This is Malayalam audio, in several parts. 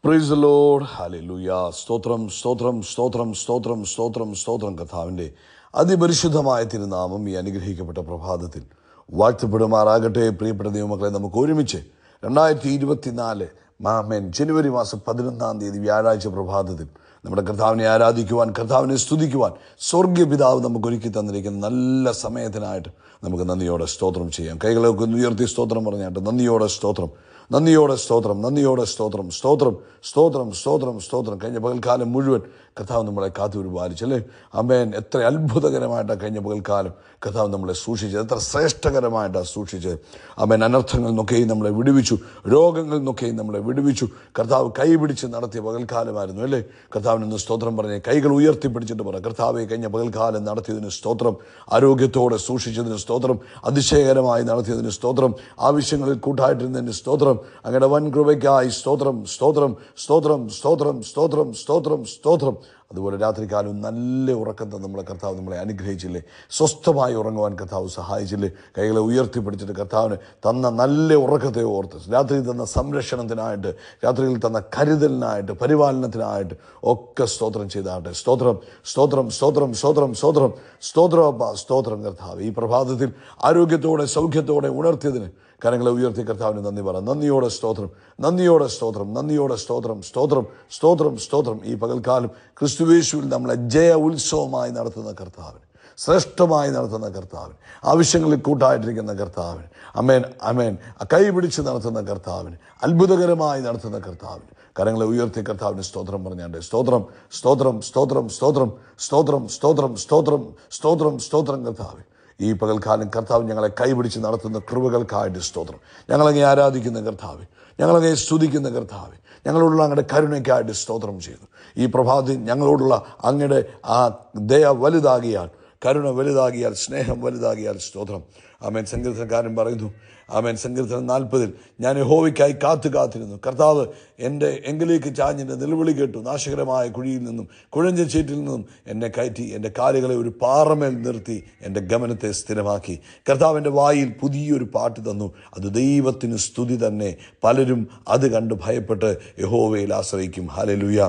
പ്രൈസ് ലോഡ് ഹാലൂയ സ്തോത്രം സ്തോത്രം സ്തോത്രം സ്തോത്രം സ്തോത്രം സ്തോത്രം കഥാവിൻ്റെ അതിപരിശുദ്ധമായ തിരുനാമം ഈ അനുഗ്രഹിക്കപ്പെട്ട പ്രഭാതത്തിൽ വാഴ്ത്തപ്പെടുമാറാകട്ടെ പ്രിയപ്പെട്ട ദൈവമക്കളെ നമുക്ക് ഒരുമിച്ച് രണ്ടായിരത്തി ഇരുപത്തിനാല് മാമേൻ ജനുവരി മാസം പതിനൊന്നാം തീയതി വ്യാഴാഴ്ച പ്രഭാതത്തിൽ നമ്മുടെ കർത്താവിനെ ആരാധിക്കുവാൻ കർത്താവിനെ സ്തുതിക്കുവാൻ സ്വർഗീയ പിതാവ് നമുക്ക് ഒരുക്കി തന്നിരിക്കുന്ന നല്ല സമയത്തിനായിട്ട് നമുക്ക് നന്ദിയോടെ സ്തോത്രം ചെയ്യാം കൈകളൊക്കെ ഒന്ന് ഉയർത്തി സ്തോത്രം പറഞ്ഞാട്ട് നന്ദിയോടെ സ്തോത്രം നന്ദിയോടെ സ്തോത്രം നന്ദിയോടെ സ്തോത്രം സ്തോത്രം സ്തോത്രം സ്തോത്രം സ്തോത്രം കഴിഞ്ഞ പകൽക്കാലം മുഴുവൻ കഥാവ് നമ്മളെ കാത്തു പരിപാലിച്ചല്ലേ അമ്മേൻ എത്ര അത്ഭുതകരമായിട്ടാണ് കഴിഞ്ഞ പകൽക്കാലം കഥാവ് നമ്മളെ സൂക്ഷിച്ചത് എത്ര ശ്രേഷ്ഠകരമായിട്ടാണ് സൂക്ഷിച്ചത് അമ്മേൻ അനർത്ഥങ്ങളിൽ നിന്നൊക്കെയും നമ്മളെ വിടുവിച്ചു രോഗങ്ങളിൽ നിന്നൊക്കെയും നമ്മളെ വിടുവിച്ചു കർത്താവ് കൈപിടിച്ച് നടത്തിയ പകൽക്കാലമായിരുന്നു അല്ലേ കർത്താവിനൊന്ന് സ്തോത്രം പറഞ്ഞ് കൈകൾ ഉയർത്തിപ്പിടിച്ചിട്ട് പറ കർത്താവെ കഴിഞ്ഞ പകൽക്കാലം നടത്തിയതിന് സ്തോത്രം ആരോഗ്യത്തോടെ സൂക്ഷിച്ചതിന് സ്തോത്രം അതിശയകരമായി നടത്തിയതിന് സ്തോത്രം ആവശ്യങ്ങളിൽ കൂട്ടായിട്ടിരുന്നതിന് സ്തോത്രം അങ്ങയുടെ വൻ കൃപയ്ക്കായി സ്തോത്രം സ്തോത്രം സ്തോത്രം സ്തോത്രം സ്തോത്രം സ്തോത്രം സ്തോത്രം അതുപോലെ രാത്രികാലം നല്ല ഉറക്കം തന്ന് നമ്മളെ കർത്താവ് നമ്മളെ അനുഗ്രഹിച്ചില്ലേ സ്വസ്ഥമായി ഉറങ്ങുവാൻ കർത്താവ് സഹായിച്ചില്ലേ കൈകളെ ഉയർത്തിപ്പിടിച്ചിട്ട് കർത്താവിന് തന്ന നല്ല ഉറക്കത്തെ ഓർത്ത് രാത്രി തന്ന സംരക്ഷണത്തിനായിട്ട് രാത്രിയിൽ തന്ന കരുതലിനായിട്ട് പരിപാലനത്തിനായിട്ട് ഒക്കെ സ്തോത്രം ചെയ്താട്ടെ സ്തോത്രം സ്തോത്രം സ്തോത്രം സ്തോത്രം സ്തോത്രം സ്തോത്രമപ്പ സ്തോത്രം കർത്താവ് ഈ പ്രഭാതത്തിൽ ആരോഗ്യത്തോടെ സൗഖ്യത്തോടെ ഉണർത്തിയതിന് കരങ്ങളെ ഉയർത്തി കർത്താവിന് നന്ദി പറ നന്ദിയോടെ സ്തോത്രം നന്ദിയോടെ സ്തോത്രം നന്ദിയോടെ സ്തോത്രം സ്തോത്രം സ്തോത്രം സ്തോത്രം ഈ പകൽക്കാലം ക്രിസ്തുവേശുവിൽ നമ്മളെ ജയ ഉത്സവമായി നടത്തുന്ന കർത്താവിന് ശ്രേഷ്ഠമായി നടത്തുന്ന കർത്താവിന് ആവശ്യങ്ങളിൽ കൂട്ടായിട്ടിരിക്കുന്ന കർത്താവിന് അമേൻ അമേൻ കൈ പിടിച്ച് നടത്തുന്ന കർത്താവിന് അത്ഭുതകരമായി നടത്തുന്ന കർത്താവിന് കരങ്ങളെ ഉയർത്തി കർത്താവിന് സ്തോത്രം പറഞ്ഞാണ്ട് സ്തോത്രം സ്തോത്രം സ്തോത്രം സ്തോത്രം സ്തോത്രം സ്തോത്രം സ്തോത്രം സ്തോത്രം സ്തോത്രം കർത്താവ് ഈ പകൽക്കാലം കർത്താവ് ഞങ്ങളെ കൈപിടിച്ച് നടത്തുന്ന കൃപകൾക്കായിട്ട് സ്തോത്രം ഞങ്ങളങ്ങെ ആരാധിക്കുന്ന കർത്താവ് ഞങ്ങളങ്ങെ സ്തുതിക്കുന്ന കർത്താവ് ഞങ്ങളോടുള്ള അങ്ങയുടെ കരുണയ്ക്കായിട്ട് സ്തോത്രം ചെയ്തു ഈ പ്രഭാതത്തിൽ ഞങ്ങളോടുള്ള അങ്ങയുടെ ആ ദയ വലുതാകിയാൽ കരുണ വലുതാകിയാൽ സ്നേഹം വലുതാകിയാൽ സ്തോത്രം ആമേൻ സങ്കീർത്തനക്കാരൻ പറയുന്നു ആമേൻ സങ്കീർത്തനം നാൽപ്പതിൽ ഞാൻ യഹോവയ്ക്കായി കാത്തു കാത്തിരുന്നു കർത്താവ് എൻ്റെ എങ്കിലേക്ക് ചാഞ്ഞിൻ്റെ നിലവിളി കേട്ടു നാശകരമായ കുഴിയിൽ നിന്നും കുഴഞ്ഞ ചീറ്റിൽ നിന്നും എന്നെ കയറ്റി എൻ്റെ കാലുകളെ ഒരു പാറമേൽ നിർത്തി എൻ്റെ ഗമനത്തെ സ്ഥിരമാക്കി കർത്താവിൻ്റെ വായിൽ പുതിയൊരു പാട്ട് തന്നു അത് ദൈവത്തിന് സ്തുതി തന്നെ പലരും അത് കണ്ട് ഭയപ്പെട്ട് യഹോവയിൽ ആശ്രയിക്കും ഹലലുയ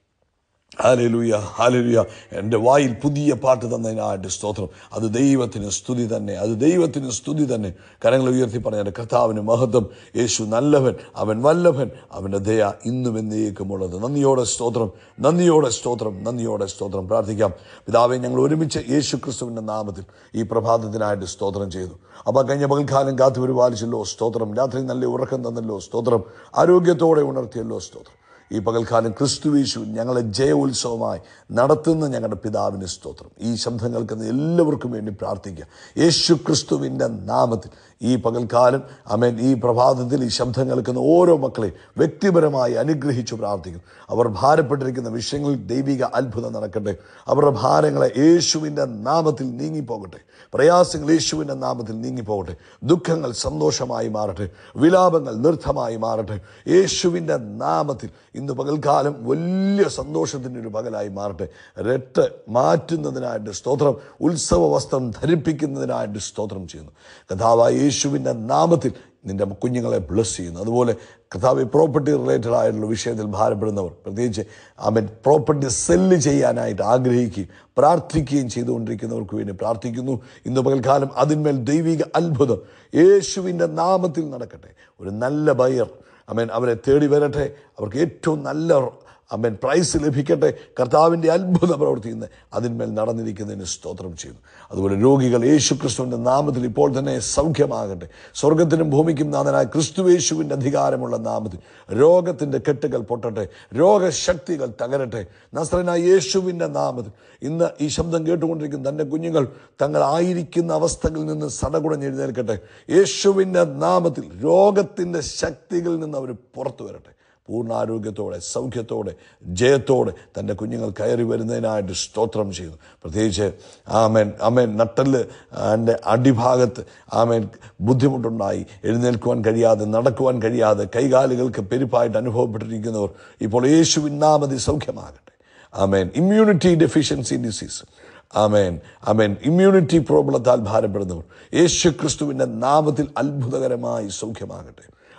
ഹാലലുയ ഹാലലുയ എൻ്റെ വായിൽ പുതിയ പാട്ട് തന്നതിനായിട്ട് സ്തോത്രം അത് ദൈവത്തിന് സ്തുതി തന്നെ അത് ദൈവത്തിന് സ്തുതി തന്നെ കരങ്ങൾ ഉയർത്തി പറഞ്ഞ കർത്താവിന് മഹത്വം യേശു നല്ലവൻ അവൻ വല്ലഭൻ അവൻ്റെ ദയ ഇന്നും എന്നേക്കുമുള്ളത് നന്ദിയോടെ സ്തോത്രം നന്ദിയോടെ സ്തോത്രം നന്ദിയോടെ സ്തോത്രം പ്രാർത്ഥിക്കാം പിതാവെ ഞങ്ങൾ ഒരുമിച്ച് യേശു ക്രിസ്തുവിൻ്റെ നാമത്തിൽ ഈ പ്രഭാതത്തിനായിട്ട് സ്തോത്രം ചെയ്തു അപ്പോൾ കഴിഞ്ഞ പകൽക്കാലം കാത്തു പരിപാലിച്ചല്ലോ സ്തോത്രം രാത്രി നല്ല ഉറക്കം തന്നല്ലോ സ്തോത്രം ആരോഗ്യത്തോടെ ഉണർത്തിയല്ലോ സ്തോത്രം ഈ പകൽക്കാലം ക്രിസ്തുവേശു ഞങ്ങളെ ജയ ഉത്സവമായി നടത്തുന്ന ഞങ്ങളുടെ പിതാവിന് സ്തോത്രം ഈ ശബ്ദം കേൾക്കുന്ന എല്ലാവർക്കും വേണ്ടി പ്രാർത്ഥിക്കുക യേശു ക്രിസ്തുവിൻ്റെ നാമത്തിൽ ഈ പകൽക്കാലം അമേൻ ഈ പ്രഭാതത്തിൽ ഈ ശബ്ദം കേൾക്കുന്ന ഓരോ മക്കളെയും വ്യക്തിപരമായി അനുഗ്രഹിച്ചു പ്രാർത്ഥിക്കും അവർ ഭാരപ്പെട്ടിരിക്കുന്ന വിഷയങ്ങളിൽ ദൈവിക അത്ഭുതം നടക്കട്ടെ അവരുടെ ഭാരങ്ങളെ യേശുവിൻ്റെ നാമത്തിൽ നീങ്ങിപ്പോകട്ടെ പ്രയാസങ്ങൾ യേശുവിൻ്റെ നാമത്തിൽ നീങ്ങിപ്പോകട്ടെ ദുഃഖങ്ങൾ സന്തോഷമായി മാറട്ടെ വിലാപങ്ങൾ നൃത്തമായി മാറട്ടെ യേശുവിൻ്റെ നാമത്തിൽ ഇന്ന് പകൽക്കാലം വലിയ സന്തോഷത്തിൻ്റെ ഒരു പകലായി മാറട്ടെ രട്ട് മാറ്റുന്നതിനായിട്ട് സ്തോത്രം ഉത്സവ വസ്ത്രം ധരിപ്പിക്കുന്നതിനായിട്ട് സ്തോത്രം ചെയ്യുന്നു കഥാവായ യേശുവിൻ്റെ നാമത്തിൽ നിന്റെ കുഞ്ഞുങ്ങളെ ബ്ലസ് ചെയ്യുന്നു അതുപോലെ കഥാവി പ്രോപ്പർട്ടി റിലേറ്റഡ് ആയിട്ടുള്ള വിഷയത്തിൽ ഭാരപ്പെടുന്നവർ പ്രത്യേകിച്ച് അവൻ പ്രോപ്പർട്ടി സെല്ല് ചെയ്യാനായിട്ട് ആഗ്രഹിക്കുകയും പ്രാർത്ഥിക്കുകയും ചെയ്തുകൊണ്ടിരിക്കുന്നവർക്ക് വേണ്ടി പ്രാർത്ഥിക്കുന്നു ഇന്ന് പകൽക്കാലം അതിന്മേൽ ദൈവിക അത്ഭുതം യേശുവിൻ്റെ നാമത്തിൽ നടക്കട്ടെ ഒരു നല്ല ബയർ അമേൻ അവരെ തേടി വരട്ടെ അവർക്ക് ഏറ്റവും നല്ല അമ്മൻ പ്രൈസ് ലഭിക്കട്ടെ കർത്താവിൻ്റെ അത്ഭുത പ്രവർത്തിക്കുന്ന അതിന്മേൽ നടന്നിരിക്കുന്നതിന് സ്തോത്രം ചെയ്യുന്നു അതുപോലെ രോഗികൾ യേശു ക്രിസ്തുവിൻ്റെ നാമത്തിൽ ഇപ്പോൾ തന്നെ സൗഖ്യമാകട്ടെ സ്വർഗത്തിനും ഭൂമിക്കും നാഥനായ ക്രിസ്തു യേശുവിൻ്റെ അധികാരമുള്ള നാമത്തിൽ രോഗത്തിൻ്റെ കെട്ടുകൾ പൊട്ടട്ടെ രോഗശക്തികൾ തകരട്ടെ നസ്രനായ യേശുവിൻ്റെ നാമത്തിൽ ഇന്ന് ഈ ശബ്ദം കേട്ടുകൊണ്ടിരിക്കുന്ന തൻ്റെ കുഞ്ഞുങ്ങൾ തങ്ങൾ ആയിരിക്കുന്ന അവസ്ഥകളിൽ നിന്ന് സടകുടഞ്ഞെഴുന്നേൽക്കട്ടെ യേശുവിൻ്റെ നാമത്തിൽ രോഗത്തിൻ്റെ ശക്തികളിൽ നിന്ന് അവർ പുറത്തു വരട്ടെ പൂർണ്ണ ആരോഗ്യത്തോടെ സൗഖ്യത്തോടെ ജയത്തോടെ തൻ്റെ കുഞ്ഞുങ്ങൾ കയറി വരുന്നതിനായിട്ട് സ്തോത്രം ചെയ്യുന്നു പ്രത്യേകിച്ച് ആമേൻ ആമേൻ നട്ടല് എൻ്റെ അടിഭാഗത്ത് ആമേൻ ബുദ്ധിമുട്ടുണ്ടായി എഴുന്നേൽക്കുവാൻ കഴിയാതെ നടക്കുവാൻ കഴിയാതെ കൈകാലുകൾക്ക് പെരുപ്പായിട്ട് അനുഭവപ്പെട്ടിരിക്കുന്നവർ ഇപ്പോൾ യേശുവിൻ നാമതി സൗഖ്യമാകട്ടെ ആമേൻ ഇമ്മ്യൂണിറ്റി ഡെഫിഷ്യൻസി ഡിസീസ് ആമേൻ ആമേൻ ഇമ്മ്യൂണിറ്റി പ്രോബ്ലത്താൽ ഭാരപ്പെടുന്നവർ യേശു ക്രിസ്തുവിൻ്റെ നാമത്തിൽ അത്ഭുതകരമായി സൗഖ്യമാകട്ടെ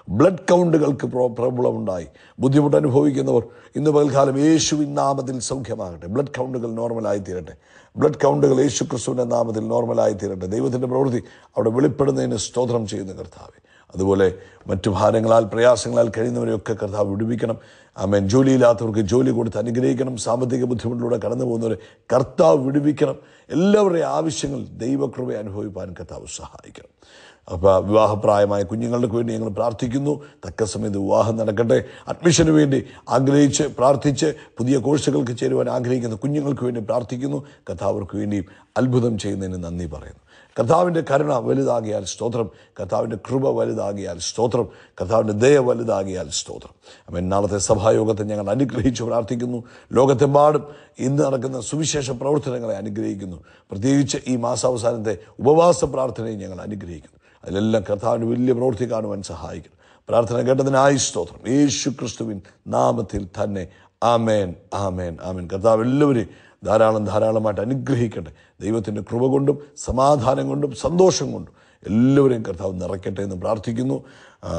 ബ്ലഡ് കൗണ്ടുകൾക്ക് പ്രോബ്ലം ഉണ്ടായി ബുദ്ധിമുട്ട് അനുഭവിക്കുന്നവർ ഇന്ന് പകൽക്കാലം യേശുവിൻ നാമത്തിൽ സൗഖ്യമാകട്ടെ ബ്ലഡ് കൗണ്ടുകൾ നോർമലായി തീരട്ടെ ബ്ലഡ് കൗണ്ടുകൾ യേശു ക്രിസ്തുവിൻ്റെ നാമത്തിൽ നോർമലായി തീരട്ടെ ദൈവത്തിൻ്റെ പ്രവൃത്തി അവിടെ വെളിപ്പെടുന്നതിന് സ്തോത്രം ചെയ്യുന്ന കർത്താവെ അതുപോലെ മറ്റു ഭാരങ്ങളാൽ പ്രയാസങ്ങളാൽ കഴിയുന്നവരെയൊക്കെ കർത്താവ് വിടുവിക്കണം ആമേൻ ജോലിയില്ലാത്തവർക്ക് ജോലി കൊടുത്ത് അനുഗ്രഹിക്കണം സാമ്പത്തിക ബുദ്ധിമുട്ടിലൂടെ കടന്നു പോകുന്നവരെ കർത്താവ് വിടുവിക്കണം എല്ലാവരുടെയും ആവശ്യങ്ങൾ ദൈവകൃപ അനുഭവിപ്പാൻ കർത്താവ് സഹായിക്കണം അപ്പോൾ വിവാഹപ്രായമായ കുഞ്ഞുങ്ങൾക്ക് വേണ്ടി ഞങ്ങൾ പ്രാർത്ഥിക്കുന്നു തക്ക സമയത്ത് വിവാഹം നടക്കട്ടെ അഡ്മിഷന് വേണ്ടി ആഗ്രഹിച്ച് പ്രാർത്ഥിച്ച് പുതിയ കോഴ്സുകൾക്ക് ചേരുവാൻ ആഗ്രഹിക്കുന്ന കുഞ്ഞുങ്ങൾക്ക് വേണ്ടി പ്രാർത്ഥിക്കുന്നു കർത്താവർക്ക് വേണ്ടിയും അത്ഭുതം ചെയ്യുന്നതിന് നന്ദി പറയുന്നു കർത്താവിൻ്റെ കരുണ വലുതാകിയാൽ സ്തോത്രം കർത്താവിൻ്റെ കൃപ വലുതാകിയാൽ സ്തോത്രം കർത്താവിൻ്റെ ദയ വലുതാകിയാൽ സ്തോത്രം അവൻ നാളത്തെ സഭായോഗത്തെ ഞങ്ങൾ അനുഗ്രഹിച്ച് പ്രാർത്ഥിക്കുന്നു ലോകത്തെമ്പാടും ഇന്ന് നടക്കുന്ന സുവിശേഷ പ്രവർത്തനങ്ങളെ അനുഗ്രഹിക്കുന്നു പ്രത്യേകിച്ച് ഈ മാസാവസാനത്തെ ഉപവാസ പ്രാർത്ഥനയെ ഞങ്ങൾ അനുഗ്രഹിക്കുന്നു അതിലെല്ലാം കർത്താവിന് വലിയ പ്രവൃത്തി കാണുവാൻ സഹായിക്കുന്നു പ്രാർത്ഥന കേട്ടതിനായി സ്തോത്രം യേശു ക്രിസ്തുവിൻ നാമത്തിൽ തന്നെ ആമേൻ ആമേൻ ആമേൻ കർത്താവ് എല്ലാവരെയും ധാരാളം ധാരാളമായിട്ട് അനുഗ്രഹിക്കട്ടെ ദൈവത്തിൻ്റെ കൃപ കൊണ്ടും സമാധാനം കൊണ്ടും സന്തോഷം കൊണ്ടും എല്ലാവരെയും കർത്താവ് നിറയ്ക്കട്ടെ എന്ന് പ്രാർത്ഥിക്കുന്നു ആ,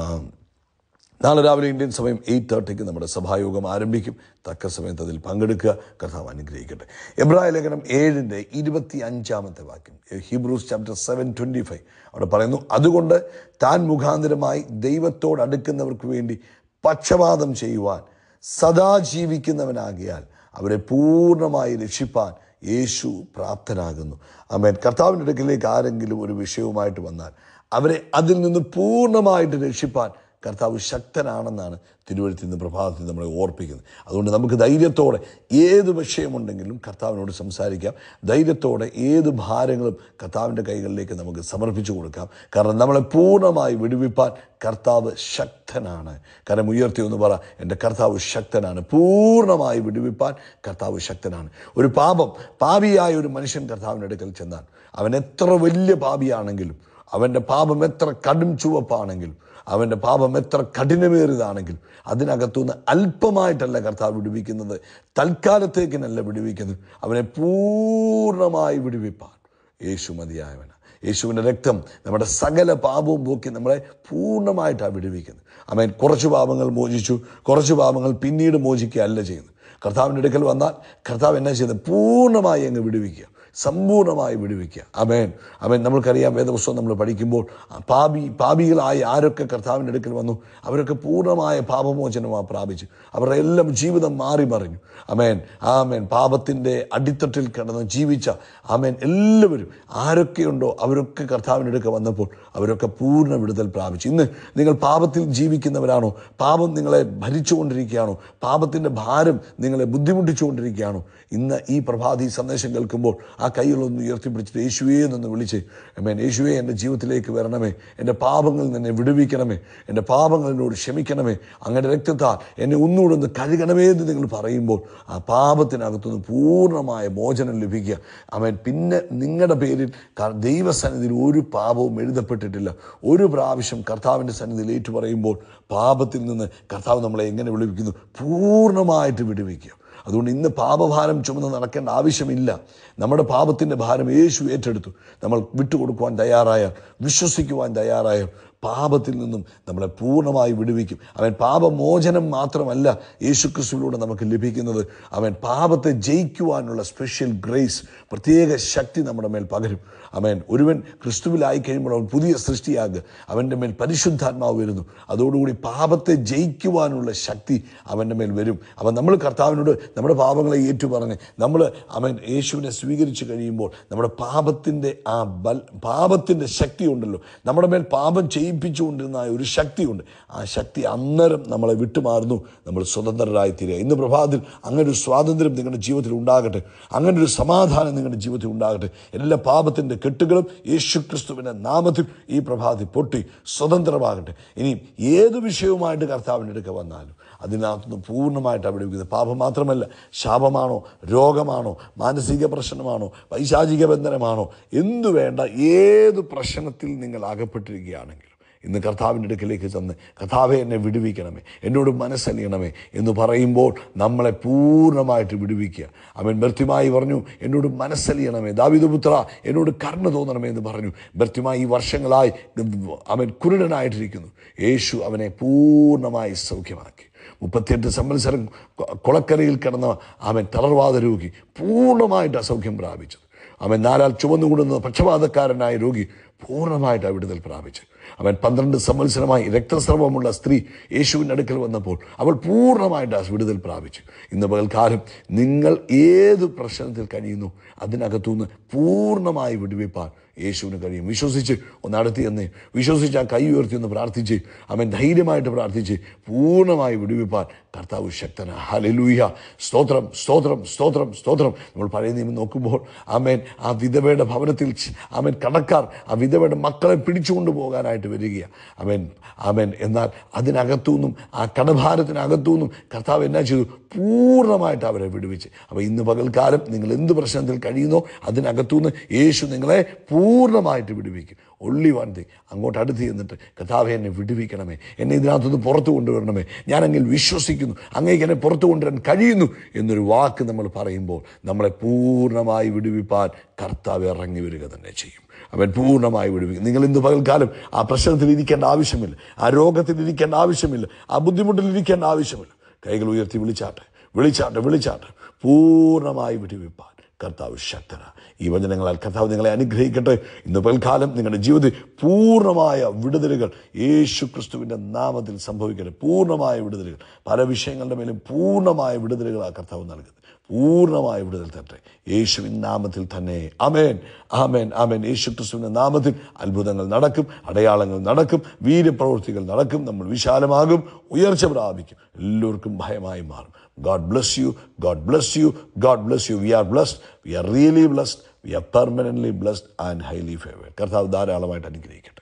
നാളെ രാവിലെ ഇന്ത്യൻ സമയം എയ്റ്റ് തേർട്ടിക്ക് നമ്മുടെ സഭായോഗം ആരംഭിക്കും തക്ക സമയത്ത് അതിൽ പങ്കെടുക്കുക കർത്താവ് അനുഗ്രഹിക്കട്ടെ എബ്രായ ലേഖനം ഏഴിൻ്റെ ഇരുപത്തി അഞ്ചാമത്തെ വാക്യം Hebrews chapter seven twenty five അവിടെ പറയുന്നു അതുകൊണ്ട് താൻ മുഖാന്തരമായി ദൈവത്തോട് അടുക്കുന്നവർക്ക് വേണ്ടി പക്ഷപാതം ചെയ്യുവാൻ സദാ ജീവിക്കുന്നവനാകിയാൽ അവരെ പൂർണ്ണമായി രക്ഷിപ്പാൻ യേശു പ്രാപ്തനാകുന്നു അമേൻ കർത്താവിൻ്റെ അടുക്കിലേക്ക് ആരെങ്കിലും ഒരു വിഷയവുമായിട്ട് വന്നാൽ അവരെ അതിൽ നിന്ന് പൂർണ്ണമായിട്ട് രക്ഷിപ്പാൻ കർത്താവ് ശക്തനാണെന്നാണ് തിരുവഴുത്തിൽ നിന്ന് പ്രഭാതത്തിൽ നമ്മളെ ഓർപ്പിക്കുന്നത് അതുകൊണ്ട് നമുക്ക് ധൈര്യത്തോടെ ഏത് വിഷയമുണ്ടെങ്കിലും കർത്താവിനോട് സംസാരിക്കാം ധൈര്യത്തോടെ ഏത് ഭാരങ്ങളും കർത്താവിൻ്റെ കൈകളിലേക്ക് നമുക്ക് സമർപ്പിച്ചു കൊടുക്കാം കാരണം നമ്മളെ പൂർണ്ണമായി വിടുവിപ്പാൻ കർത്താവ് ശക്തനാണ് കാരണം ഉയർത്തി എന്ന് പറ എൻ്റെ കർത്താവ് ശക്തനാണ് പൂർണ്ണമായി വിടുവിപ്പാൻ കർത്താവ് ശക്തനാണ് ഒരു പാപം പാപിയായ ഒരു മനുഷ്യൻ കർത്താവിൻ്റെ അടുക്കൽ ചെന്നാൽ അവൻ എത്ര വലിയ പാപിയാണെങ്കിലും അവൻ്റെ പാപം എത്ര കടും ചുവപ്പാണെങ്കിലും അവൻ്റെ പാപം എത്ര കഠിനമേറിയതാണെങ്കിലും അതിനകത്തുനിന്ന് അല്പമായിട്ടല്ല കർത്താവ് വിടുവിക്കുന്നത് തൽക്കാലത്തേക്കിനല്ല വിടുവിക്കുന്നത് അവനെ പൂർണ്ണമായി വിടുവിപ്പാൻ യേശു മതിയായവനാണ് യേശുവിൻ്റെ രക്തം നമ്മുടെ സകല പാപവും പോക്കി നമ്മളെ പൂർണ്ണമായിട്ടാണ് വിടുവിക്കുന്നത് അവൻ കുറച്ച് പാപങ്ങൾ മോചിച്ചു കുറച്ച് പാപങ്ങൾ പിന്നീട് മോചിക്കുകയല്ല ചെയ്യുന്നത് കർത്താവിൻ്റെ അടുക്കൽ വന്നാൽ കർത്താവ് എന്നാ ചെയ്യുന്നത് പൂർണ്ണമായി അങ്ങ് വിടുവിക്കുക സമ്പൂർണ്ണമായി വിടുവിക്കുക അമേൻ അമേൻ നമ്മൾക്കറിയാം വേദപുസ്തകം നമ്മൾ പഠിക്കുമ്പോൾ ആ പാപി പാപികളായി ആരൊക്കെ കർത്താവിൻ്റെ അടുക്കൽ വന്നു അവരൊക്കെ പൂർണ്ണമായ പാപമോചനമാണ് പ്രാപിച്ചു അവരുടെ എല്ലാം ജീവിതം മാറി മറിഞ്ഞു അമേൻ ആമേൻ പാപത്തിൻ്റെ അടിത്തട്ടിൽ കിടന്ന് ജീവിച്ച ആമേൻ എല്ലാവരും ആരൊക്കെയുണ്ടോ അവരൊക്കെ കർത്താവിൻ്റെ അടുക്കൽ വന്നപ്പോൾ അവരൊക്കെ പൂർണ്ണ വിടുതൽ പ്രാപിച്ചു ഇന്ന് നിങ്ങൾ പാപത്തിൽ ജീവിക്കുന്നവരാണോ പാപം നിങ്ങളെ ഭരിച്ചുകൊണ്ടിരിക്കുകയാണോ പാപത്തിൻ്റെ ഭാരം നിങ്ങളെ ബുദ്ധിമുട്ടിച്ചുകൊണ്ടിരിക്കുകയാണോ ഇന്ന് ഈ പ്രഭാതി സന്ദേശം കേൾക്കുമ്പോൾ ആ കൈകളൊന്ന് ഉയർത്തിപ്പിടിച്ചിട്ട് യേശുവേ എന്നൊന്ന് വിളിച്ച് അമ്മേൻ യേശുവേ എൻ്റെ ജീവിതത്തിലേക്ക് വരണമേ എൻ്റെ പാപങ്ങളിൽ നിന്നെ വിടുവിക്കണമേ എൻ്റെ പാപങ്ങൾ എന്നോട് ക്ഷമിക്കണമേ അങ്ങനെ രക്തത്താൽ എന്നെ ഒന്നുകൂടെ ഒന്ന് കഴുകണമേ എന്ന് നിങ്ങൾ പറയുമ്പോൾ ആ പാപത്തിനകത്തുനിന്ന് പൂർണ്ണമായ മോചനം ലഭിക്കുക അവൻ പിന്നെ നിങ്ങളുടെ പേരിൽ ക- ദൈവസന്നിധിയിൽ ഒരു പാപവും എഴുതപ്പെട്ടിട്ടില്ല ഒരു പ്രാവശ്യം കർത്താവിൻ്റെ സന്നിധിയിൽ ഏറ്റു പറയുമ്പോൾ പാപത്തിൽ നിന്ന് കർത്താവ് നമ്മളെ എങ്ങനെ വിടുവിക്കുന്നു പൂർണ്ണമായിട്ട് വിടുവിക്കുക അതുകൊണ്ട് ഇന്ന് പാപഭാരം ചുമന്ന് നടക്കേണ്ട ആവശ്യമില്ല നമ്മുടെ പാപത്തിൻ്റെ ഭാരം യേശു ഏറ്റെടുത്തു നമ്മൾ വിട്ടുകൊടുക്കുവാൻ തയ്യാറായാൽ വിശ്വസിക്കുവാൻ തയ്യാറായാൽ പാപത്തിൽ നിന്നും നമ്മളെ പൂർണ്ണമായി വിടുവിക്കും അവൻ പാപമോചനം മാത്രമല്ല യേശുക്രിസ്തുവിലൂടെ നമുക്ക് ലഭിക്കുന്നത് അവൻ പാപത്തെ ജയിക്കുവാനുള്ള സ്പെഷ്യൽ ഗ്രേസ് പ്രത്യേക ശക്തി നമ്മുടെ മേൽ പകരും അവൻ ഒരുവൻ ക്രിസ്തുവിലായി കഴിയുമ്പോൾ അവൻ പുതിയ സൃഷ്ടിയാകുക അവൻ്റെ മേൽ പരിശുദ്ധാത്മാവ് വരുന്നു അതോടുകൂടി പാപത്തെ ജയിക്കുവാനുള്ള ശക്തി അവൻ്റെ മേൽ വരും അവൻ നമ്മൾ കർത്താവിനോട് നമ്മുടെ പാപങ്ങളെ ഏറ്റുപറഞ്ഞ് നമ്മൾ അവൻ യേശുവിനെ സ്വീകരിച്ചു കഴിയുമ്പോൾ നമ്മുടെ പാപത്തിൻ്റെ ആ ബൽ പാപത്തിൻ്റെ ശക്തി ഉണ്ടല്ലോ നമ്മുടെ മേൽ പാപം ചെയ്യിപ്പിച്ചുകൊണ്ടിരുന്ന ആ ഒരു ശക്തിയുണ്ട് ആ ശക്തി അന്നേരം നമ്മളെ വിട്ടുമാറുന്നു നമ്മൾ സ്വതന്ത്രരായി തീരുക ഇന്ന് പ്രഭാതത്തിൽ അങ്ങനെ ഒരു സ്വാതന്ത്ര്യം നിങ്ങളുടെ ജീവിതത്തിൽ ഉണ്ടാകട്ടെ അങ്ങനെ ഒരു സമാധാനം നിങ്ങളുടെ ജീവിതത്തിൽ ഉണ്ടാകട്ടെ എല്ലാ പാപത്തിൻ്റെ കെട്ടുകളും യേശു ക്രിസ്തുവിൻ്റെ നാമത്തിൽ ഈ പ്രഭാതത്തിൽ പൊട്ടി സ്വതന്ത്രമാകട്ടെ ഇനി ഏത് വിഷയവുമായിട്ട് കർത്താവിൻ്റെ അടുക്ക വന്നാലും അതിനകത്തുനിന്ന് പൂർണ്ണമായിട്ട് അവിടെ വിളിക്കുന്നത് പാപം മാത്രമല്ല ശാപമാണോ രോഗമാണോ മാനസിക പ്രശ്നമാണോ പൈശാചിക ബന്ധനമാണോ എന്തു വേണ്ട ഏത് പ്രശ്നത്തിൽ നിങ്ങൾ അകപ്പെട്ടിരിക്കുകയാണെങ്കിലും ഇന്ന് കർത്താവിൻ്റെ അടുക്കിലേക്ക് ചെന്ന് കർത്താവെ എന്നെ വിടുവിക്കണമേ എന്നോട് മനസ്സലിയണമേ എന്ന് പറയുമ്പോൾ നമ്മളെ പൂർണ്ണമായിട്ട് വിടുവിക്കുക അവൻ ബർത്തിമായി പറഞ്ഞു എന്നോട് മനസ്സലിയണമേ ദാവിദപുത്ര എന്നോട് കരുണ തോന്നണമേ എന്ന് പറഞ്ഞു ബർത്തിമായി ഈ വർഷങ്ങളായി അവൻ കുരുടനായിട്ടിരിക്കുന്നു യേശു അവനെ പൂർണ്ണമായി സൗഖ്യമാക്കി മുപ്പത്തിയെട്ട് സംവത്സരം കൊ- കൊളക്കരയിൽ കിടന്ന അവൻ തളർവാദ രോഗി പൂർണ്ണമായിട്ട് അസൗഖ്യം പ്രാപിച്ചത് അവൻ നാലാൽ ചുവന്നുകൊടുന്ന പക്ഷപാതക്കാരനായ രോഗി പൂർണ്ണമായിട്ട് ആ വിടുതൽ പ്രാപിച്ചു അവൻ പന്ത്രണ്ട് സംവത്സരമായി രക്തസ്രവമുള്ള സ്ത്രീ യേശുവിൻ്റെ അടുക്കൽ വന്നപ്പോൾ അവൾ പൂർണ്ണമായിട്ട് ആ വിടുതൽ പ്രാപിച്ചു ഇന്ന് പകൽക്കാലം നിങ്ങൾ ഏത് പ്രശ്നത്തിൽ കഴിയുന്നു അതിനകത്തുനിന്ന് പൂർണ്ണമായി വിടുവിപ്പാൻ യേശുവിന് കഴിയും വിശ്വസിച്ച് ഒന്ന് അടുത്ത് എന്ന് വിശ്വസിച്ച് ആ കൈ ഉയർത്തി ഒന്ന് പ്രാർത്ഥിച്ച് അവൻ ധൈര്യമായിട്ട് പ്രാർത്ഥിച്ച് പൂർണ്ണമായി വിടുവിപ്പാൻ കർത്താവ് ശക്തന ഹലലൂയ സ്തോത്രം സ്തോത്രം സ്തോത്രം സ്തോത്രം നമ്മൾ പഴയ നിയമം നോക്കുമ്പോൾ ആമേൻ ആ വിധവയുടെ ഭവനത്തിൽ ച- ആമേൻ കടക്കാർ ആ വിധവയുടെ മക്കളെ പിടിച്ചുകൊണ്ട് പോകാനായിട്ട് വരികയാണ് അവൻ അവൻ എന്നാൽ അതിനകത്തുനിന്നും ആ കടഭാരത്തിനകത്തുനിന്നും കർത്താവ് എന്നാ ചെയ്തു പൂർണ്ണമായിട്ട് അവരെ വിടുവിച്ച് അപ്പോൾ ഇന്ന് പകൽക്കാലം നിങ്ങൾ എന്ത് പ്രശ്നത്തിൽ കഴിയുന്നോ അതിനകത്തുനിന്ന് യേശു നിങ്ങളെ പൂർണ്ണമായിട്ട് വിടുവിക്കും ഒള്ളി വൺ തിങ് അങ്ങോട്ട് അടുത്ത് ചെന്നിട്ട് കഥാവെ എന്നെ വിടുവിക്കണമേ എന്നെ ഇതിനകത്തുനിന്ന് പുറത്തു കൊണ്ടുവരണമേ ഞാനെങ്കിൽ വിശ്വസിക്കുന്നു അങ്ങേക്ക് എന്നെ പുറത്തു കൊണ്ടുവരാൻ കഴിയുന്നു എന്നൊരു വാക്ക് നമ്മൾ പറയുമ്പോൾ നമ്മളെ പൂർണ്ണമായി വിടുവിപ്പാൻ കർത്താവ് ഇറങ്ങി വരിക തന്നെ ചെയ്യും അവൻ പൂർണ്ണമായി വിടുവിക്കും നിങ്ങൾ ഇന്ന് പകൽക്കാലം ആ പ്രശ്നത്തിൽ ഇരിക്കേണ്ട ആവശ്യമില്ല ആ രോഗത്തിൽ ഇരിക്കേണ്ട ആവശ്യമില്ല ആ ബുദ്ധിമുട്ടിൽ ഇരിക്കേണ്ട ആവശ്യമില്ല കൈകൾ ഉയർത്തി വിളിച്ചാട്ടെ വിളിച്ചാട്ടെ വിളിച്ചാട്ടെ പൂർണ്ണമായി വിടുവിപ്പാൻ കർത്താവ് ശക്തന ഈ വചനങ്ങളാൽ കർത്താവ് നിങ്ങളെ അനുഗ്രഹിക്കട്ടെ ഇന്ന് പൽക്കാലം നിങ്ങളുടെ ജീവിതത്തിൽ പൂർണ്ണമായ വിടുതലുകൾ യേശു ക്രിസ്തുവിൻ്റെ നാമത്തിൽ സംഭവിക്കട്ടെ പൂർണ്ണമായ വിടുതലുകൾ പല വിഷയങ്ങളുടെ മേലും പൂർണ്ണമായ വിടുതലുകൾ ആ കർത്താവ് നൽകുന്നത് പൂർണ്ണമായ വിടുതൽ തട്ടെ യേശുവിൻ നാമത്തിൽ തന്നെ അമേൻ ആമേൻ ആമേൻ യേശു ക്രിസ്തുവിൻ്റെ നാമത്തിൽ അത്ഭുതങ്ങൾ നടക്കും അടയാളങ്ങൾ നടക്കും വീര്യപ്രവൃത്തികൾ നടക്കും നമ്മൾ വിശാലമാകും ഉയർച്ച പ്രാപിക്കും എല്ലാവർക്കും ഭയമായി മാറും God bless you God bless you God bless you we are blessed we are really blessed we are permanently blessed and highly favoured കർത്താവ് ധാരാളമായിട്ട് അനുഗ്രഹിക്കട്ടെ